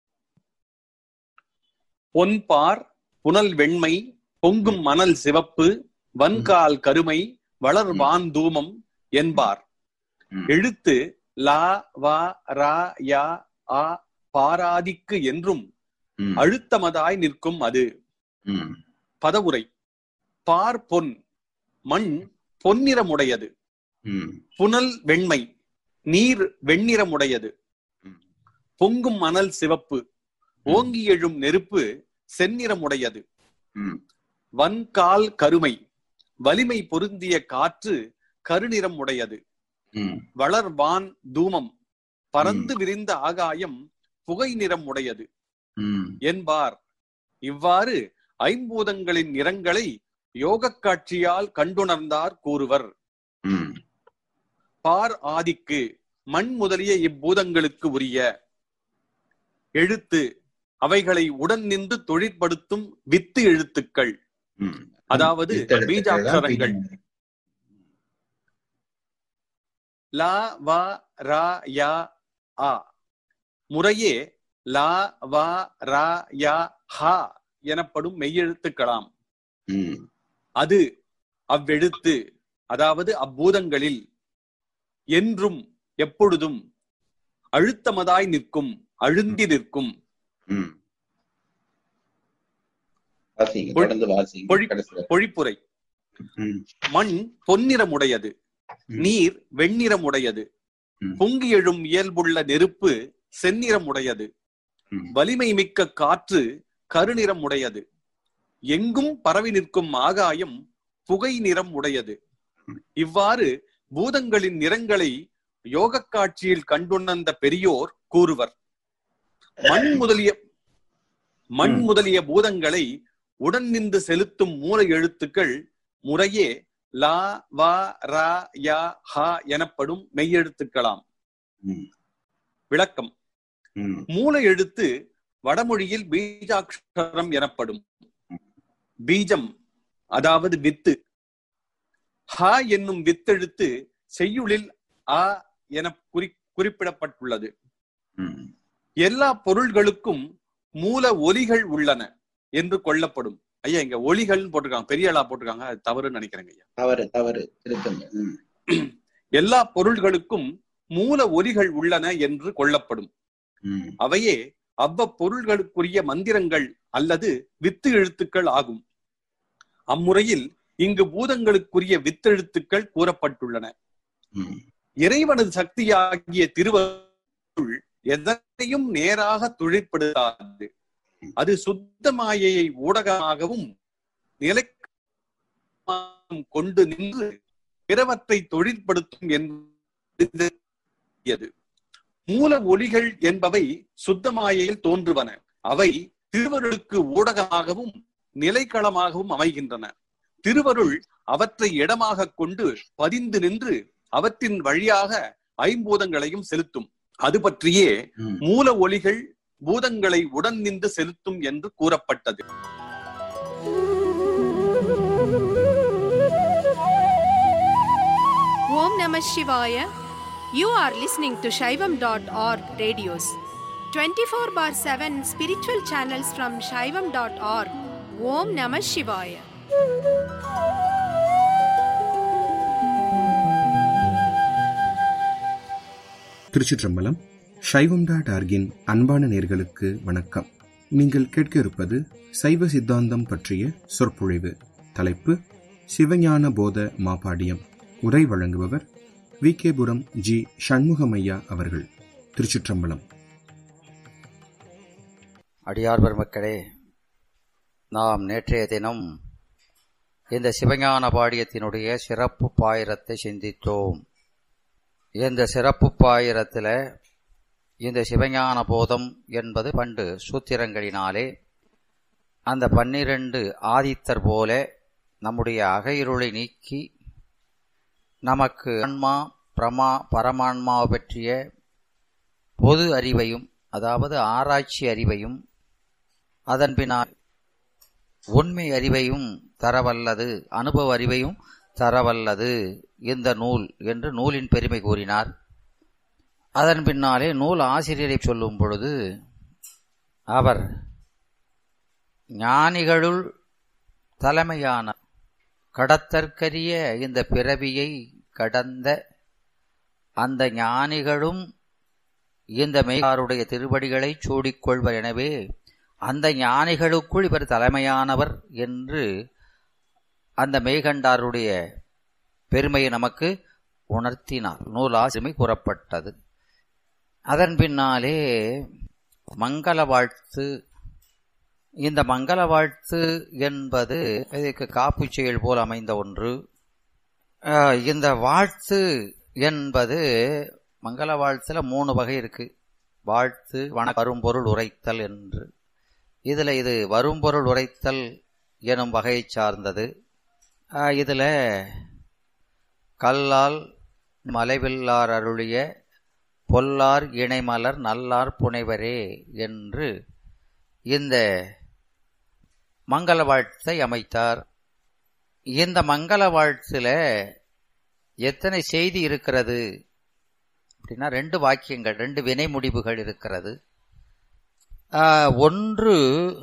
Speaker 3: பொன்பார் புனல் வெண்மை பொங்கும் மணல் சிவப்பு வன்கால் கருமை வளர்வான் தூமம் என்பார்
Speaker 2: ம்.
Speaker 3: எழுத்து லா வா ரா யா ஆ பாராதிக்கு என்றும்
Speaker 2: ம்,
Speaker 3: அழுத்தமதாய் நிற்கும் அது
Speaker 2: ம்,
Speaker 3: பதவுரை பார் பொன் மண் பொன்னிறமுடையது
Speaker 2: ம்,
Speaker 3: புனல் வெண்மை நீர் வெண்ணிறமுடையது
Speaker 2: ம்.
Speaker 3: பொங்கும் மணல் சிவப்பு ஓங்கி எழும் நெருப்பு செந்நிறமுடையது
Speaker 2: ம்,
Speaker 3: வன்கால் கருமை வலிமை பொருந்திய காற்று கருநிறம் உடையது
Speaker 2: ம்,
Speaker 3: வளர்வான் தூமம் பறந்து விரிந்த ஆகாயம் புகை நிறம் உடையது
Speaker 2: ம்,
Speaker 3: என்பார் இவ்வாறு ஐம்பூதங்களின் நிறங்களை யோகக் காட்சியால் கண்டுணர்ந்தார் கூறுவர்
Speaker 2: ம்.
Speaker 3: பார் ஆதிக்கு மண் முதலிய இப்பூதங்களுக்கு உரிய எழுத்து அவைகளை உடன் நின்று தொழிற்படுத்தும் வித்து எழுத்துக்கள்
Speaker 2: ம்.
Speaker 3: அதாவது
Speaker 2: இத்தெழுத்துக்கள் தான்
Speaker 3: பீஜாட்சரங்கள்.
Speaker 2: பீஜ மந்திரம்.
Speaker 3: லா வா ரா யா ஆ முறையே லா வா ரா யா ஹா எனப்படும் மெய்யெழுத்துக்களாம்
Speaker 2: ம்,
Speaker 3: அது அவ்வெழுத்து அதாவது அப்பூதங்களில் என்றும் எப்பொழுதும் அழுத்தமதாய் நிற்கும் அழுந்தி நிற்கும்
Speaker 2: ம். வாசிங்க
Speaker 3: பொழி-
Speaker 2: தொடர்ந்து வாசிங்க
Speaker 3: பொழி-
Speaker 2: கடைசியில.
Speaker 3: பொழிப்புரை
Speaker 2: ம்,
Speaker 3: மண் பொன்னிறமுடையது
Speaker 2: ம்.
Speaker 3: நீர் வெண்ணிறமுடையது
Speaker 2: ம்.
Speaker 3: பொங்கி எழும் இயல்புள்ள நெருப்பு செந்நிறமுடையது
Speaker 2: ம்.
Speaker 3: வலிமை மிக்க காற்று கருநிறம் உடையது எங்கும் பரவி நிற்கும் ஆகாயம் புகை நிறம் உடையது இவ்வாறு பூதங்களின் நிறங்களை யோக காட்சியில் கண்டுணர்ந்த பெரியோர் கூறுவர் மண் முதலிய மண்
Speaker 2: ம்.
Speaker 3: முதலிய பூதங்களை உடன் நின்று செலுத்தும் மூல எழுத்துக்கள் முறையே லா வா ரா யா ஹா எனப்படும் மெய்யெழுத்துக்களாம்
Speaker 2: ம்.
Speaker 3: விளக்கம்
Speaker 2: ம்.
Speaker 3: மூல எழுத்து வடமொழியில் பீஜாட்சரம் எனப்படும் பீஜம் அதாவது வித்து ஹ என்னும் வித்தெழுத்து செய்யுளில் அ என குறி குறிப்பிடப்பட்டுள்ளது
Speaker 2: ம்.
Speaker 3: எல்லா பொருள்களுக்கும் மூல ஒலிகள் உள்ளன என்று கொள்ளப்படும் ஐயா இங்க ஒலிகள் போட்டிருக்காங்க பெரிய ஆளா போட்டிருக்காங்க அது தவறுன்னு நினைக்கிறேங்க ஐயா
Speaker 2: தவறு தவறு திருத்தங்க ம்.
Speaker 3: எல்லா பொருள்களுக்கும் மூல ஒலிகள் உள்ளன என்று கொள்ளப்படும்
Speaker 2: ம்.
Speaker 3: அவையே அவ்வப்பொருள்களுக்குரிய மந்திரங்கள் அல்லது வித்து எழுத்துக்கள் ஆகும் அம்முறையில் இங்கு பூதங்களுக்குரிய வித்தெழுத்துக்கள் கூறப்பட்டுள்ளன
Speaker 2: ம்.
Speaker 3: இறைவனது சக்தியாகிய திருவருள் எதனையும் நேராக தொழிற்படுத்தாது அது சுத்த மாயையை ஊடகமாகவும் நிலை கொண்டு நின்று பிறவற்றை தொழிற்படுத்தும் என்பது மூல ஒலிகள் என்பவை சுத்த மாயையில் தோன்றுவன அவை திருவருளுக்கு ஊடகமாகவும் நிலைக்களமாகவும் அமைகின்றன திருவருள் அவற்றை இடமாக கொண்டு பதிந்து நின்று அவற்றின் வழியாக ஐம்பூதங்களையும் செலுத்தும் அது பற்றியே
Speaker 2: ம்.
Speaker 3: மூல ஒலிகள் பூதங்களை உடன் நின்று செலுத்தும் என்று கூறப்பட்டது
Speaker 4: Om Namah Shivaya. You are listening to Shaivam.org radios. 24 bar 7 spiritual channels from Shaivam.org. Om Namah Shivaya.
Speaker 5: திருச்சிற்றம்பலம் சைவம் டாட் ஆர்கின் அன்பான நேர்களுக்கு வணக்கம் நீங்கள் கேட்க இருப்பது சைவ சித்தாந்தம் பற்றிய சொற்பொழிவு தலைப்பு சிவஞான போத மாபாடியம் உரை வழங்குபவர் வி கேபுரம் ஜி சண்முகமையா அவர்கள் திருச்சிற்றம்பலம்
Speaker 6: அடியார் பெருமக்களே நாம் நேற்றைய தினம் இந்த சிவஞான பாடியத்தினுடைய சிறப்பு பாயிரத்தை சிந்தித்தோம் இந்த சிறப்பு பாயிரத்தில் இந்த சிவஞான போதம் என்பது பண்டு சூத்திரங்களினாலே அந்த பன்னிரண்டு ஆதித்தர் போல நம்முடைய அகையிருளை நீக்கி நமக்கு ஆன்மா பிரமா பரமான்மாவை பற்றிய பொது அறிவையும் அதாவது ஆராய்ச்சி அறிவையும் அதன் பின்னால் உண்மை அறிவையும் தரவல்லது அனுபவ அறிவையும் தரவல்லது இந்த நூல் என்று நூலின் பெருமை கூறினார் அதன் பின்னாலே நூல் ஆசிரியரை சொல்லும் பொழுது அவர் ஞானிகளுள் தலைமையான கடத்தற்கரிய இந்த பிறவியை கடந்த அந்த ஞானிகளும் இந்த மெய்யாருடைய திருவடிகளை சூடிக்கொள்வர் எனவே அந்த ஞானிகளுக்குள் இவர் தலைமையானவர் என்று அந்த மெய்கண்டாருடைய பெருமையை நமக்கு உணர்த்தினார் நூலாசிரிமை கூறப்பட்டது அதன் பின்னாலே மங்கள வாழ்த்து இந்த மங்கள வாழ்த்து என்பது இதுக்கு காப்பு செயல் போல் அமைந்த ஒன்று அஹ், இந்த வாழ்த்து என்பது மங்கள வாழ்த்துல மூணு வகை இருக்கு வாழ்த்து வண வரும்பொருள் உரைத்தல் என்று இதுல இது வரும்பொருள் உரைத்தல் எனும் வகையை சார்ந்தது ஆஹ், இதுல கல்லால் மலைவில்லார் அருளிய பொல்லார் இணைமலர் நல்லார் புனைவரே என்று இந்த மங்கள வாழ்த்தை அமைத்தார் இந்த மங்கள வாழ்த்துல எத்தனை செய்தி இருக்கிறது அப்படின்னா ரெண்டு வாக்கியங்கள் ரெண்டு வினை முடிவுகள் இருக்கிறது ஆஹ், ஒன்று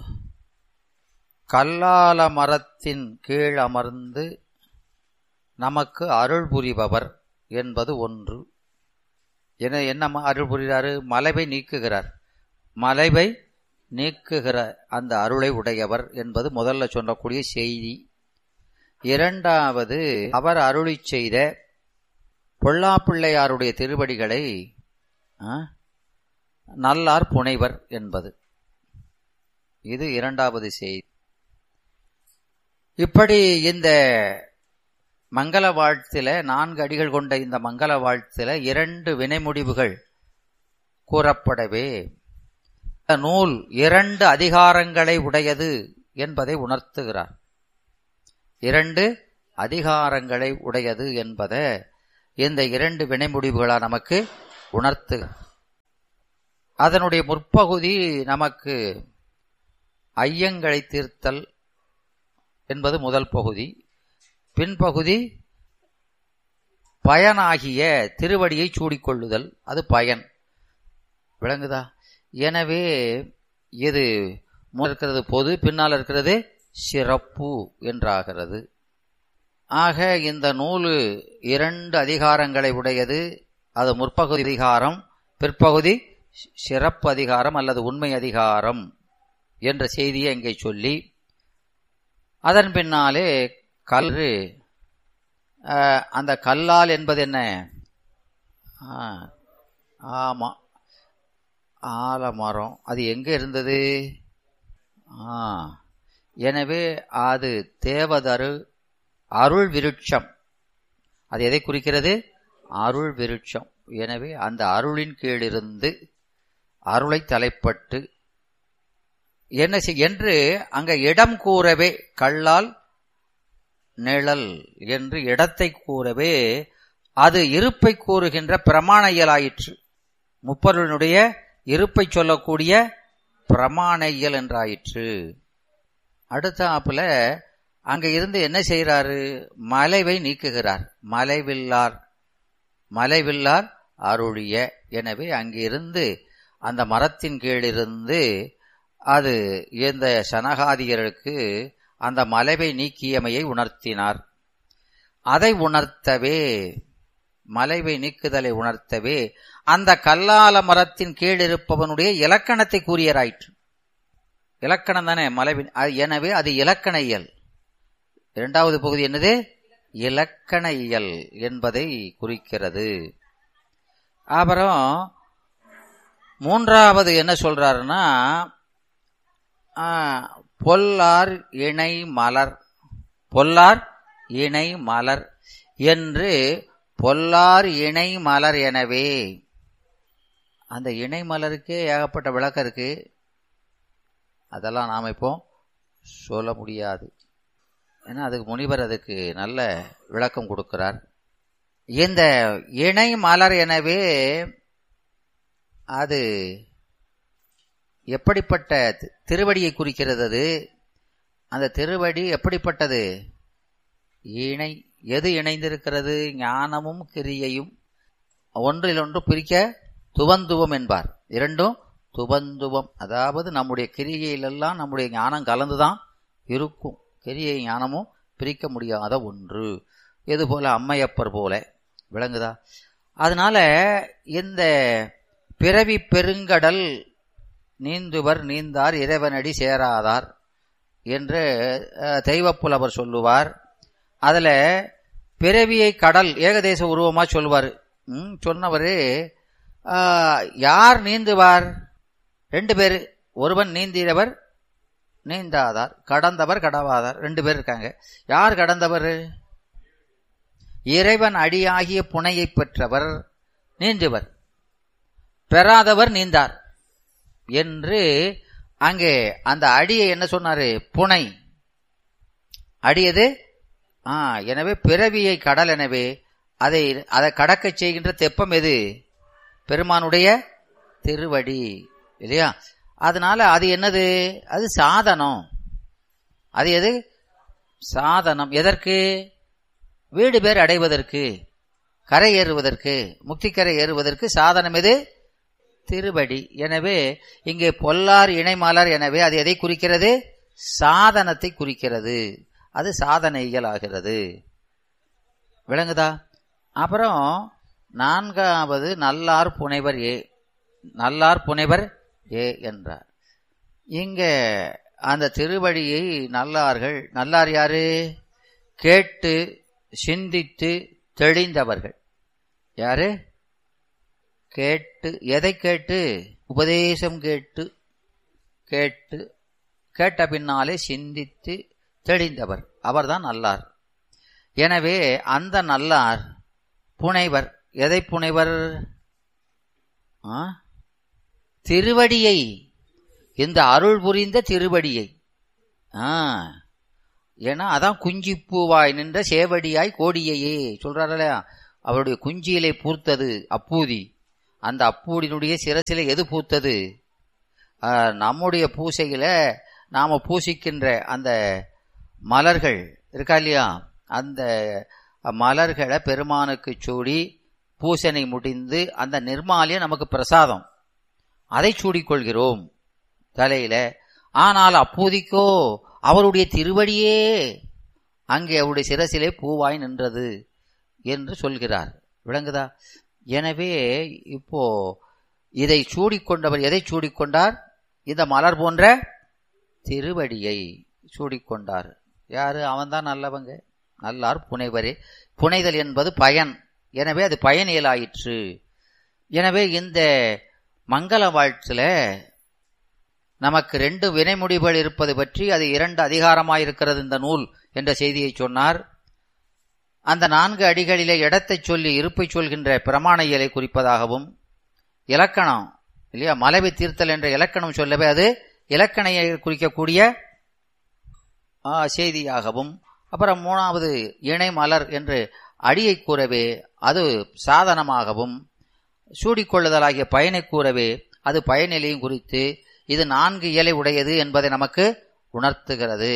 Speaker 6: கல்லால மரத்தின் கீழ் அமர்ந்து நமக்கு அருள் புரிபவர் என்பது ஒன்று என்ன என்ன ம- அருள் புரிகிறாரு மலைவை நீக்குகிறார் மலைவை நீக்குகிற அந்த அருளை உடையவர் என்பது முதல்ல சொல்லக்கூடிய செய்தி இரண்டாவது அவர் அருளி செய்த பொல்லாப்பிள்ளையாருடைய திருவடிகளை ஆ, நல்லார் புனைவர் என்பது இது இரண்டாவது செய்தி இப்படி இந்த மங்கள வாழ்த்தில நான்கு அடிகள் கொண்ட இந்த மங்கள வாழ்த்தில இரண்டு வினைமுடிவுகள் கூறப்படவே இந்த நூல் இரண்டு அதிகாரங்களை உடையது என்பதை உணர்த்துகிறார் இரண்டு அதிகாரங்களை உடையது என்பதை இந்த இரண்டு வினைமுடிவுகளா நமக்கு உணர்த்து அதனுடைய முற்பகுதி நமக்கு ஐயங்களை தீர்த்தல் என்பது முதல் பகுதி பின்பகுதி பயனாகிய திருவடியை சூடிக்கொள்ளுதல் அது பயன் விளங்குதா எனவே இது முதல் இருக்கிறது பொது பின்னால் இருக்கிறது சிறப்பு என்றாகிறது ஆக இந்த நூலு இரண்டு அதிகாரங்களை உடையது அது முற்பகுதி அதிகாரம் பிற்பகுதி சிறப்பு அதிகாரம் அல்லது உண்மை அதிகாரம் என்ற செய்தியை இங்கே சொல்லி அதன் பின்னாலே கல்று அஹ், அந்த கல்லால் என்பது என்ன ஆ, ஆமா ஆலமரம் அது எங்க இருந்தது ஆ எனவே அது தேவதரு அருள் விருட்சம் அது எதை குறிக்கிறது அருள் விருட்சம் எனவே அந்த அருளின் கீழிருந்து அருளை தலைப்பட்டு என்ன செய் என்று அங்க இடம் கூறவே கல்லால் நிழல் என்று இடத்தை கூறவே அது இருப்பை கூறுகின்ற பிரமாண இயலாயிற்று முப்பொருளினுடைய இருப்பை சொல்லக்கூடிய பிரமாண இயல் என்றாயிற்று அடுத்தாப்புல அங்க இருந்து என்ன செய்யறாரு மலைவை நீக்குகிறார் மலைவில்லார் மலைவில்லார் அருளிய எனவே அங்கிருந்து அந்த மரத்தின் கீழிருந்து அது இந்த சனகாதியருக்கு அந்த மலைவை நீக்கியமையை உணர்த்தினார் அதை உணர்த்தவே மலைவை நீக்குதலை உணர்த்தவே அந்த கல்லால மரத்தின் கீழ் இருப்பவனுடைய இலக்கணத்தை கூறியராயிற்று இலக்கணம் தானே மலைவின் அது- எனவே அது இலக்கண இயல் இரண்டாவது பகுதி என்னது இலக்கண இயல் என்பதை குறிக்கிறது அப்புறம் மூன்றாவது என்ன சொல்றாருன்னா ஆ, பொல்லார் இணை மலர் பொல்லார் இணை மலர் என்று பொல்லார் இணை மலர் எனவே அந்த இணை மலருக்கே ஏகப்பட்ட விளக்கம் இருக்கு அதெல்லாம் நாம் இப்போ சொல்ல முடியாது ஏன்னா அதுக்கு முனிவர் அதுக்கு நல்ல விளக்கம் கொடுக்கிறார் இந்த இணை மலர் எனவே அது எப்படிப்பட்ட தி- திருவடியை குறிக்கிறது அது அந்த திருவடி எப்படிப்பட்டது இணை எது இணைந்திருக்கிறது ஞானமும் கிரியையும் ஒன்றில் ஒன்று பிரிக்க துவந்துவம் என்பார் இரண்டும் துவந்துவம் அதாவது நம்முடைய கிரியையிலெல்லாம் நம்முடைய ஞானம் கலந்துதான் இருக்கும் கிரியை ஞானமும் பிரிக்க முடியாத ஒன்று இது போல அம்மையப்பர் போல விளங்குதா அதனால இந்த பிறவி பெருங்கடல் நீந்துவர் நீந்தார் இறைவனடி சேராதார் என்று அஹ், தெய்வப்புலவர் சொல்லுவார் அதுல பிறவியை கடல் ஏகதேச உருவமா சொல்லுவார் ம், சொன்னவரு ஆஹ், யார் நீந்துவார் ரெண்டு பேர் ஒருவன் நீந்திரவர் நீந்தாதார் கடந்தவர் கடவாதார் ரெண்டு பேர் இருக்காங்க யார் கடந்தவர் இறைவன் அடியாகிய புனையை பெற்றவர் நீந்துவர் பெறாதவர் நீந்தார் என்று அங்கே அந்த அடியை என்ன சொன்னாரு புனை அடியது ஆ எனவே பிறவியை கடல் எனவே அதை அதை கடக்கச் செய்கின்ற தெப்பம் எது பெருமானுடைய திருவடி இல்லையா அதனால அது என்னது அது சாதனம் அது எது சாதனம் எதற்கு வீடு பேர் அடைவதற்கு கரை ஏறுவதற்கு முக்திக்கரை ஏறுவதற்கு சாதனம் எது திருவடி எனவே இங்கே பொல்லார் இணைமாலர் எனவே அது எதை குறிக்கிறது சாதனத்தை குறிக்கிறது அது சாதன இயலாகிறது விளங்குதா அப்புறம் நான்காவது நல்லார் புனைவர் ஏ நல்லார் புனைவர் ஏ என்றார் இங்க அந்த திருவடியை நல்லார்கள் நல்லார் யாரு கேட்டு சிந்தித்து தெளிந்தவர்கள் யாரு கேட்டு எதை கேட்டு உபதேசம் கேட்டு கேட்டு கேட்ட பின்னாலே சிந்தித்து தெளிந்தவர் அவர்தான் நல்லார் எனவே அந்த நல்லார் புனைவர் எதை புனைவர் ஆ? திருவடியை இந்த அருள் புரிந்த திருவடியை ஆ ஏன்னா அதான் குஞ்சி பூவாய் நின்ற சேவடியாய் கோடியையே சொல்றாரு இல்லையா அவருடைய குஞ்சியிலே பூத்தது அப்பூதி அந்த அப்பூடினுடைய சிரசிலே எது பூத்தது ஆ, நம்முடைய பூசையில நாம பூசிக்கின்ற அந்த மலர்கள் இருக்கா இல்லையா அந்த மலர்களை பெருமானுக்கு சூடி பூசனை முடிந்து அந்த நிர்மாலியம் நமக்கு பிரசாதம் அதை சூடிக்கொள்கிறோம் தலையில ஆனால் அப்போதைக்கோ அவருடைய திருவடியே அங்கே அவருடைய சிரசிலே பூவாய் நின்றது என்று சொல்கிறார் விளங்குதா எனவே இப்போ இதை சூடிக்கொண்டவர் எதை சூடிக்கொண்டார் இந்த மலர் போன்ற திருவடியை சூடிக்கொண்டார் யாரு அவன்தான் நல்லவங்க நல்லார் புனைவரே புனைதல் என்பது பயன் எனவே அது பயனியலாயிற்று எனவே இந்த மங்கள வாழ்த்துல நமக்கு ரெண்டு வினைமுடிவுகள் இருப்பது பற்றி அது இரண்டு அதிகாரமாயிருக்கிறது இந்த நூல் என்ற செய்தியை சொன்னார் அந்த நான்கு அடிகளிலே இடத்தைச் சொல்லி இருப்பை சொல்கின்ற பிரமாண இயலை குறிப்பதாகவும் இலக்கணம் இல்லையா மலைவை தீர்த்தல் என்ற இலக்கணம் சொல்லவே அது இலக்கணையை குறிக்கக்கூடிய ஆ, செய்தியாகவும் அப்புறம் மூணாவது இணை மலர் என்று அடியை கூறவே அது சாதனமாகவும் சூடிக்கொள்ளுதலாகிய பயனை கூறவே அது பயனிலையும் குறித்து இது நான்கு இயலை உடையது என்பதை நமக்கு உணர்த்துகிறது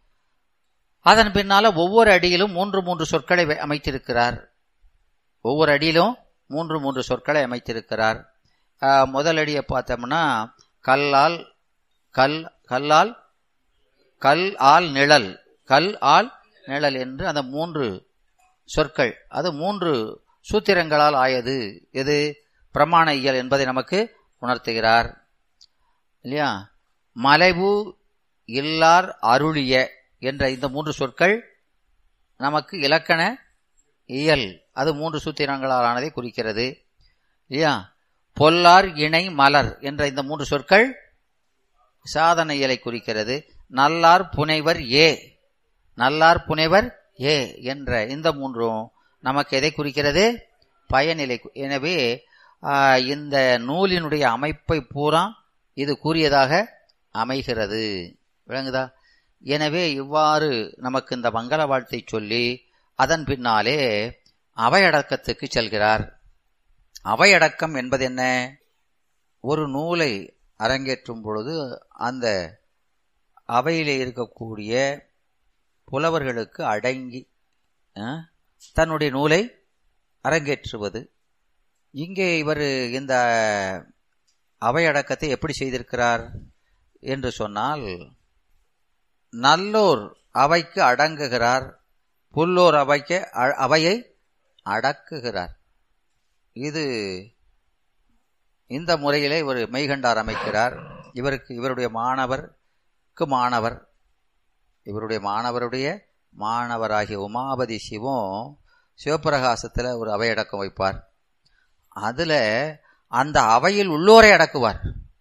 Speaker 6: அதன் பின்னால ஒவ்வொரு அடியிலும் மூன்று மூன்று சொற்களை வை- அமைத்திருக்கிறார் ஒவ்வொரு அடியிலும் மூன்று மூன்று சொற்களை அமைத்திருக்கிறார் ஆஹ், முதல் அடியை பார்த்தோம்னா கல்லால் கல் கல்லால் கல் ஆல் நிழல் கல் ஆல் நிழல் என்று அந்த மூன்று சொற்கள் அது மூன்று சூத்திரங்களால் ஆயது எது பிரமாண இயல் என்பதை நமக்கு உணர்த்துகிறார் இல்லையா மலைவு இல்லார் அருளிய என்ற இந்த மூன்று சொற்கள் நமக்கு இலக்கண இயல் அது மூன்று சூத்திரங்களால் ஆனதை குறிக்கிறது இல்லையா பொல்லார் இணை மலர் என்ற இந்த மூன்று சொற்கள் சாதன இயலை குறிக்கிறது நல்லார் புனைவர் ஏ நல்லார் புனைவர் ஏ என்ற இந்த மூன்றும் நமக்கு எதை குறிக்கிறது பயனிலை கு- எனவே ஆ, இந்த நூலினுடைய அமைப்பை பூரா இது கூறியதாக அமைகிறது விளங்குதா எனவே இவ்வாறு நமக்கு இந்த மங்கள வாழ்த்தை சொல்லி அதன் பின்னாலே அவையடக்கத்துக்கு செல்கிறார் அவையடக்கம் என்பது என்ன ஒரு நூலை அரங்கேற்றும் பொழுது அந்த அவையிலே இருக்கக்கூடிய புலவர்களுக்கு அடங்கி ஆ, தன்னுடைய நூலை அரங்கேற்றுவது இங்கே இவர் இந்த அவையடக்கத்தை எப்படி செய்திருக்கிறார் என்று சொன்னால் நல்லோர் அவைக்கு அடங்குகிறார் புல்லோர் அவைக்கு அ- அவையை அடக்குகிறார் இது இந்த முறையிலே இவர் மெய்கண்டார் அமைக்கிறார் இவருக்கு இவருடைய மாணவருக்கு மாணவர் இவருடைய மாணவருடைய மாணவராகிய உமாபதி சிவம் சிவபிரகாசத்துல ஒரு அவையடக்கம் வைப்பார் அதுல அந்த அவையில் உள்ளோரை அடக்குவார்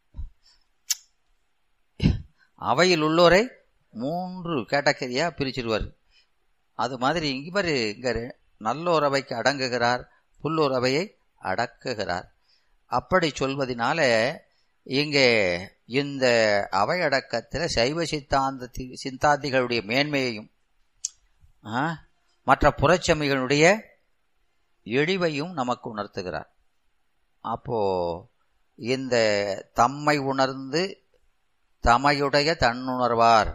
Speaker 6: அவையில் உள்ளோரை மூன்று கேட்டகரியா பிரிச்சிருவார் அது மாதிரி இவர் இங்க நல்லோர் அவைக்கு அடங்குகிறார் புல்லோர் அவையை அடக்குகிறார் அப்படி சொல்வதனால இங்கே இந்த அவையடக்கத்தில் சைவ சித்தாந்த சித்தாந்திகளுடைய மேன்மையையும் ஆ, மற்ற புறச்சமைகளுடைய எழிவையும் நமக்கு உணர்த்துகிறார் அப்போ இந்த தம்மை உணர்ந்து தமையுடைய தன்னுணர்வார்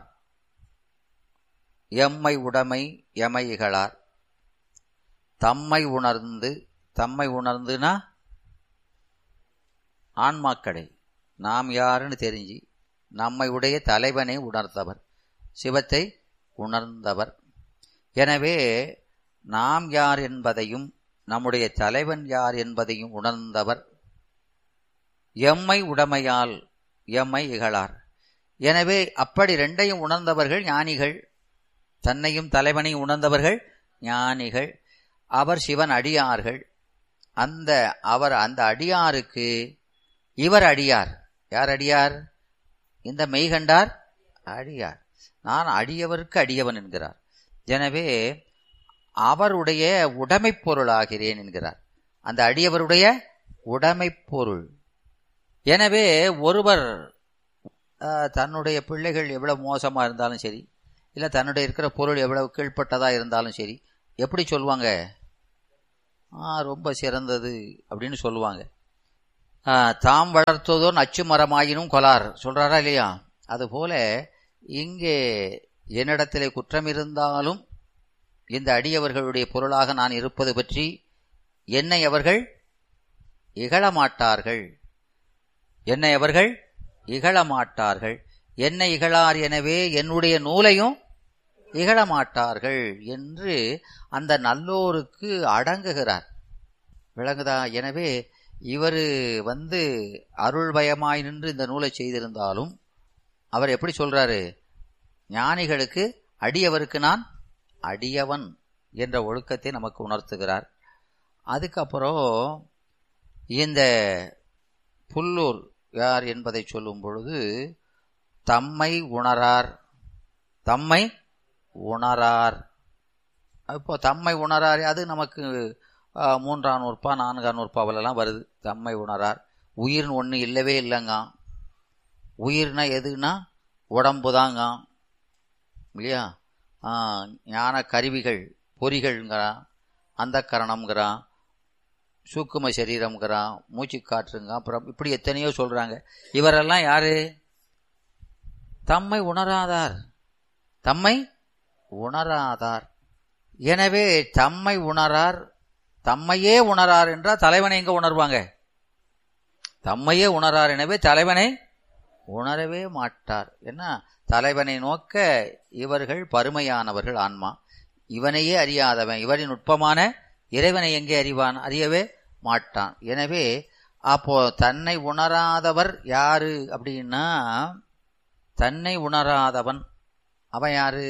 Speaker 6: எம்மை உடைமை எமை இகழார் தம்மை உணர்ந்து தம்மை உணர்ந்துனா ஆன்மாக்கடை நாம் யாருன்னு தெரிஞ்சு நம்மை உடைய தலைவனை உணர்ந்தவர் சிவத்தை உணர்ந்தவர் எனவே நாம் யார் என்பதையும் நம்முடைய தலைவன் யார் என்பதையும் உணர்ந்தவர் எம்மை உடைமையால் எம்மை இகழார் எனவே அப்படி ரெண்டையும் உணர்ந்தவர்கள் ஞானிகள் தன்னையும் தலைவனையும் உணர்ந்தவர்கள் ஞானிகள் அவர் சிவன் அடியார்கள் அந்த அவர் அந்த அடியாருக்கு இவர் அடியார் யார் அடியார் இந்த மெய்கண்டார் அடியார் நான் அடியவருக்கு அடியவன் என்கிறார் எனவே அவருடைய உடைமைப் பொருளாகிறேன் என்கிறார் அந்த அடியவருடைய உடைமைப் பொருள் எனவே ஒருவர் ஆஹ், தன்னுடைய பிள்ளைகள் எவ்வளவு மோசமா இருந்தாலும் சரி இல்ல தன்னுடைய இருக்கிற பொருள் எவ்வளவு கீழ்ப்பட்டதா இருந்தாலும் சரி எப்படி சொல்லுவாங்க ஆ ரொம்ப சிறந்தது அப்படின்னு சொல்லுவாங்க ஆ, தாம் வளர்த்ததோ நச்சு மரமாயினும் கொலார் சொல்றாரா இல்லையா அதுபோல இங்கே என்னிடத்திலே குற்றம் இருந்தாலும் இந்த அடியவர்களுடைய பொருளாக நான் இருப்பது பற்றி என்னை அவர்கள் இகழமாட்டார்கள் என்னை அவர்கள் இகழமாட்டார்கள் என்னை இகழார் எனவே என்னுடைய நூலையும் இகழமாட்டார்கள் என்று அந்த நல்லோருக்கு அடங்குகிறார் விளங்குதா எனவே இவர் வந்து அருள் பயமாய் நின்று இந்த நூலை செய்திருந்தாலும் அவர் எப்படி சொல்றாரு ஞானிகளுக்கு அடியவருக்கு நான் அடியவன் என்ற ஒழுக்கத்தை நமக்கு உணர்த்துகிறார் அதுக்கப்புறம் இந்த புல்லூர் யார் என்பதை சொல்லும் பொழுது தம்மை உணரார் தம்மை உணரார் இப்போ தம்மை உணரார் அது நமக்கு ஆ, மூன்றாம் நூற்பா நான்காம் நூற்பாவிலலாம் வருது தம்மை உணரார் உயிர்னு ஒன்று இல்லவே இல்லைங்க உயிர்னா எதுன்னா உடம்பு தாங்க இல்லையா ஆ, ஞான கருவிகள் பொறிகள்ங்கிறான் அந்த கரணம்ங்கிறான் சூக்கும சரீரம்ங்கிறான் மூச்சு காற்றுங்க அப்புறம் இப்படி எத்தனையோ சொல்றாங்க இவரெல்லாம் யாரு தம்மை உணராதார் தம்மை உணராதார் எனவே தம்மை உணரார் தம்மையே உணரார் என்றால் தலைவனை எங்க உணர்வாங்க தம்மையே உணரார் எனவே தலைவனை உணரவே மாட்டார் என்ன தலைவனை நோக்க இவர்கள் பருமையானவர்கள் ஆன்மா இவனையே அறியாதவன் இவரின் நுட்பமான இறைவனை எங்கே அறிவான் அறியவே மாட்டான் எனவே அப்போ தன்னை உணராதவர் யாரு அப்படின்னா தன்னை உணராதவன் அவன் யாரு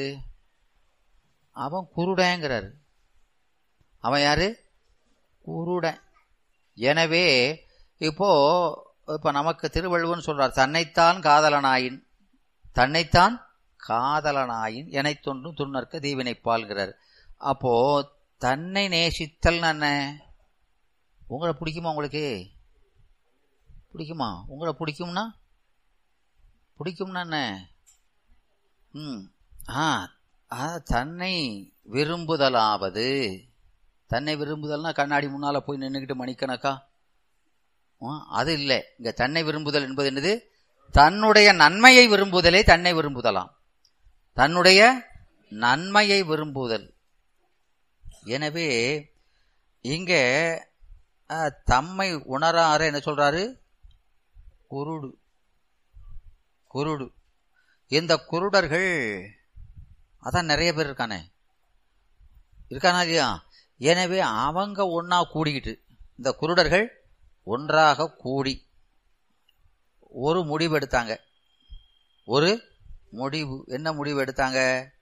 Speaker 6: அவன் குருடங்கிறாரு அவன் யாரு குருடன் எனவே இப்போ இப்ப நமக்கு திருவள்ளுவன் சொல்றார் தன்னைத்தான் காதலனாயின் தன்னைத்தான் காதலனாயின் எனை தொன்றும் துண்ணற்க தீவினை பால்கிறார் அப்போ தன்னை நேசித்தல் என்ன உங்களை பிடிக்குமா உங்களுக்கு பிடிக்குமா உங்களை பிடிக்கும்னா பிடிக்கும்னா என்ன ம் ஆ ஆ, தன்னை விரும்புதலாவது தன்னை விரும்புதல்னா கண்ணாடி முன்னால போய் நின்றுக்கிட்டு மணிக்கணக்கா ஆ, அது இல்லை இங்க தன்னை விரும்புதல் என்பது என்னது தன்னுடைய நன்மையை விரும்புதலே தன்னை விரும்புதலாம் தன்னுடைய நன்மையை விரும்புதல் எனவே இங்க ஆ, தம்மை உணரார என்ன சொல்றாரு குருடு குருடு இந்த குருடர்கள் அதான் நிறைய பேர் இருக்கானே இருக்கானா இல்லையா எனவே அவங்க ஒண்ணா கூடிக்கிட்டு இந்த குருடர்கள் ஒன்றாக கூடி ஒரு முடிவு எடுத்தாங்க ஒரு முடிவு என்ன முடிவு எடுத்தாங்க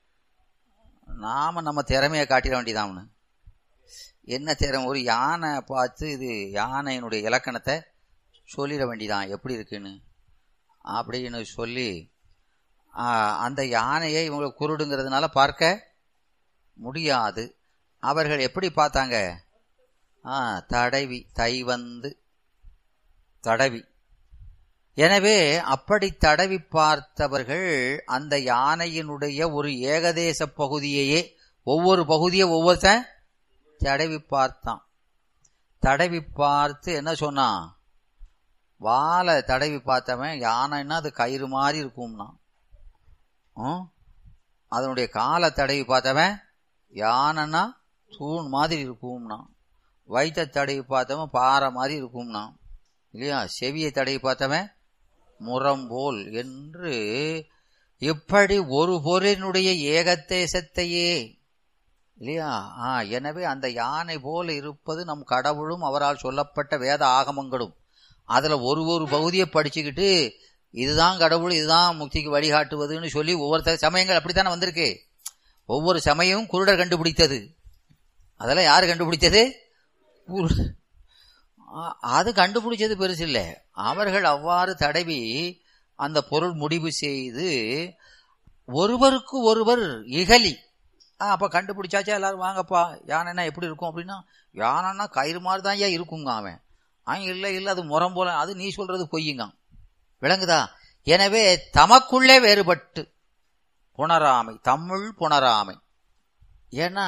Speaker 6: நாம நம்ம திறமையை காட்டிட வேண்டியதாம்னு என்ன திறமை ஒரு யானை பார்த்து இது யானையினுடைய இலக்கணத்தை சொல்லிட வேண்டியதான் எப்படி இருக்குன்னு அப்படின்னு சொல்லி ஆ, அந்த யானையை இவங்க குருடுங்கிறதுனால பார்க்க முடியாது அவர்கள் எப்படி பார்த்தாங்க ஆ தடவி தை வந்து தடவி எனவே அப்படி தடவி பார்த்தவர்கள் அந்த யானையினுடைய ஒரு ஏகதேச பகுதியையே ஒவ்வொரு பகுதியை ஒவ்வொருத்தன் தடவி பார்த்தான் தடவி பார்த்து என்ன சொன்னான் வாலை தடவி பார்த்தவன் யானைன்னா அது கயிறு மாதிரி இருக்கும்னா ம்? அதனுடைய காலை தடவி பார்த்தவன் யானைன்னா தூண் மாதிரி இருக்கும்னா வயிற்றை தடவி பார்த்தவன் பாறை மாதிரி இருக்கும்னா இல்லையா செவியை தடவி பார்த்தவன் முரம்போல் என்று இப்படி ஒரு பொருளினுடைய ஏகத்தேசத்தையே இல்லையா ஆ எனவே அந்த யானை போல இருப்பது நம் கடவுளும் அவரால் சொல்லப்பட்ட வேத ஆகமங்களும் அதுல ஒரு ஒரு பகுதியை படிச்சுக்கிட்டு இதுதான் கடவுள் இதுதான் முக்திக்கு வழிகாட்டுவதுன்னு சொல்லி ஒவ்வொருத்தர் சமயங்கள் அப்படித்தானே வந்திருக்கு ஒவ்வொரு சமயமும் குருடர் கண்டுபிடித்தது அதெல்லாம் யாரு கண்டுபிடித்தது குரு- ஆ- அது கண்டுபிடிச்சது பெருசு இல்லை அவர்கள் அவ்வாறு தடவி அந்த பொருள் முடிவு செய்து ஒருவருக்கு ஒருவர் இகலி ஆ அப்ப கண்டுபிடிச்சாச்சா எல்லாரும் வாங்கப்பா யானைன்னா எப்படி இருக்கும் அப்படின்னா யானைன்னா கயிறு மாதிரி தான் ஏன் இருக்குங்க அவன் அவன் இல்லை இல்லை அது முறம் போல அது நீ சொல்றது பொய்யுங்க விளங்குதா எனவே தமக்குள்ளே வேறுபட்டு புணராமை தமிழ் புணராமை ஏன்னா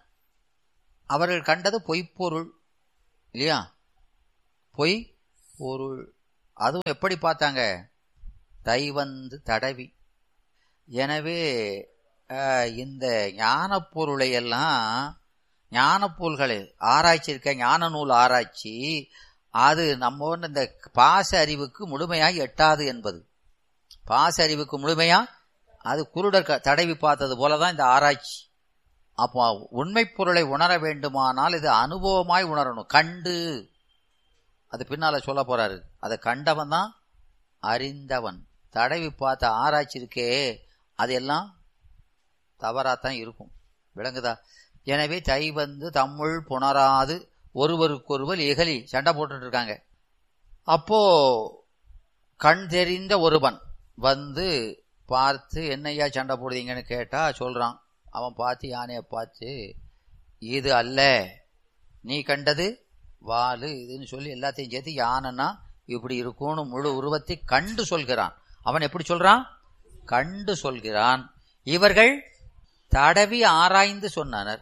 Speaker 6: அவர்கள் கண்டது பொய்ப்பொருள் இல்லையா பொய் பொருள் அதுவும் எப்படி பார்த்தாங்க தைவந்து தடவி எனவே அஹ், இந்த ஞானப் பொருளை எல்லாம் ஞானப்பொருள்களை ஆராய்ச்சி இருக்க ஞான நூல் ஆராய்ச்சி அது நம்ம ஒண்ணு இந்த பாச அறிவுக்கு முழுமையாய் எட்டாது என்பது பாச அறிவுக்கு முழுமையா அது குருடர் க- தடவி பார்த்தது போலதான் இந்த ஆராய்ச்சி அப்போ உண்மை பொருளை உணர வேண்டுமானால் இது அனுபவமாய் உணரணும் கண்டு அது பின்னால சொல்ல போறாரு அதை கண்டவன் தான் அறிந்தவன் தடவி பார்த்த ஆராய்ச்சி இருக்கே அதெல்லாம் தவறாத்தான் இருக்கும் விளங்குதா எனவே தை வந்து தம்முள் புணராது ஒருவருக்கொருவர் இகலி சண்டை போட்டுட்டு இருக்காங்க அப்போ கண் தெரிந்த ஒருவன் வந்து பார்த்து என்னையா சண்டை போடுறீங்கன்னு கேட்டா சொல்றான் அவன் பார்த்து யானையை பார்த்து இது அல்ல நீ கண்டது வாலு இதுன்னு சொல்லி எல்லாத்தையும் சேர்த்து யானைன்னா இப்படி இருக்கும்னு முழு உருவத்தை கண்டு சொல்கிறான் அவன் எப்படி சொல்றான் கண்டு சொல்கிறான் இவர்கள் தடவி ஆராய்ந்து சொன்னனர்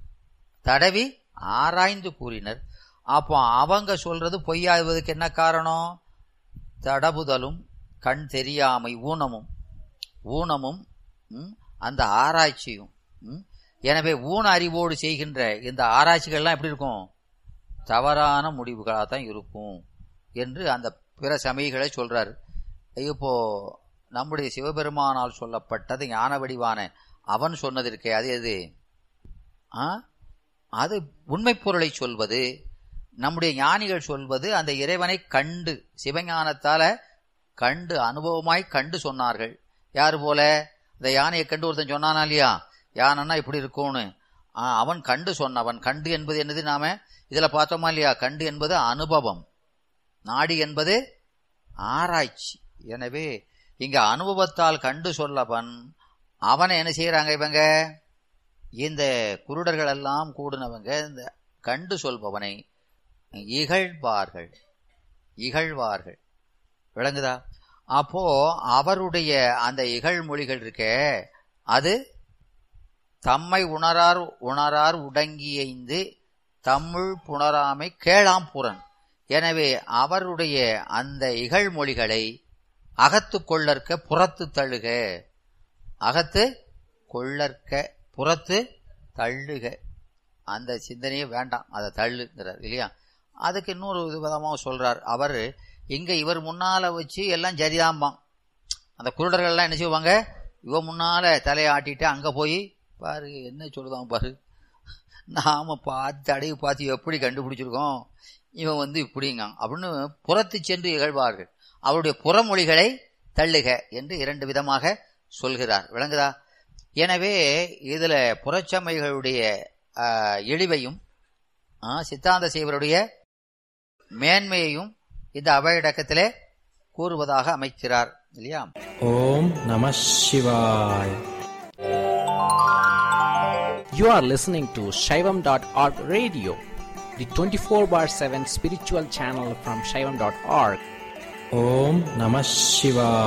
Speaker 6: தடவி ஆராய்ந்து கூறினர் அப்போ அவங்க சொல்றது பொய்யாவதுக்கு என்ன காரணம் தடபுதலும் கண் தெரியாமை ஊனமும் ஊனமும் ம், அந்த ஆராய்ச்சியும் ம். எனவே ஊன அறிவோடு செய்கின்ற இந்த ஆராய்ச்சிகள்லாம் எப்படி இருக்கும் தவறான முடிவுகளாக தான் இருக்கும் என்று அந்த பிற சமயங்களை சொல்றாரு இப்போ நம்முடைய சிவபெருமானால் சொல்லப்பட்டது ஞான வடிவான அவன் சொன்னது இருக்கே அது எது ஆ? அது உண்மை பொருளை சொல்வது நம்முடைய ஞானிகள் சொல்வது அந்த இறைவனை கண்டு சிவஞானத்தால கண்டு அனுபவமாய் கண்டு சொன்னார்கள் யார் போல இந்த யானையை கண்டு ஒருத்தன் சொன்னானா இல்லையா யானைன்னா இப்படி இருக்கும்னு ஆ, அவன் கண்டு சொன்னவன் கண்டு என்பது என்னது நாம இதுல பார்த்தோமா இல்லையா கண்டு என்பது அனுபவம் நாடி என்பது ஆராய்ச்சி எனவே இங்க அனுபவத்தால் கண்டு சொல்லவன் அவனை என்ன செய்யறாங்க இவங்க இந்த குருடர்கள் எல்லாம் கூடினவங்க இந்த கண்டு சொல்பவனை இகழ்வார்கள் இகழ்வார்கள் விளங்குதா அப்போ அவருடைய அந்த இகழ்மொழிகள் இருக்கே அது தம்மை உணரார் உணரார் உடங்கியைந்து தமிழ் புணராமை கேளாம் புறன் எனவே அவருடைய அந்த இகழ்மொழிகளை அகத்து கொள்ளற்க புறத்து தள்ளுக அகத்து கொள்ளற்க புறத்து தள்ளுக அந்த சிந்தனையே வேண்டாம் அதை தள்ளுங்கிறார் இல்லையா அதுக்கு இன்னொரு விதமாக சொல்றார் அவர் இங்க இவர் முன்னால வச்சு எல்லாம் சரிதாம்பான் அந்த குருடர்கள்லாம் என்ன செய்வாங்க இவன் முன்னால தலையை ஆட்டிட்டு அங்க போய் பாரு என்ன சொல்லுதான் பாரு நாம பார்த்து தடவி பார்த்து எப்படி கண்டுபிடிச்சிருக்கோம் இவன் வந்து இப்படிங்க அப்படின்னு புறத்து சென்று இகழ்வார்கள் அவருடைய புறமொழிகளை தள்ளுக என்று இரண்டு விதமாக சொல்கிறார் விளங்குதா எனவே இதுல புறச்சமைகளுடைய ஆஹ், இழிவையும் ஆஹ், சித்தாந்த செய்வருடைய மேன்மையையும் இந்த அவையடக்கத்திலே கூறுவதாக அமைக்கிறார் இல்லையா
Speaker 7: ஓம் நம சிவாய் You are listening to Shaivam.org radio, the 24 bar 7 spiritual channel from Shaivam.org. Om Namah Shivaya.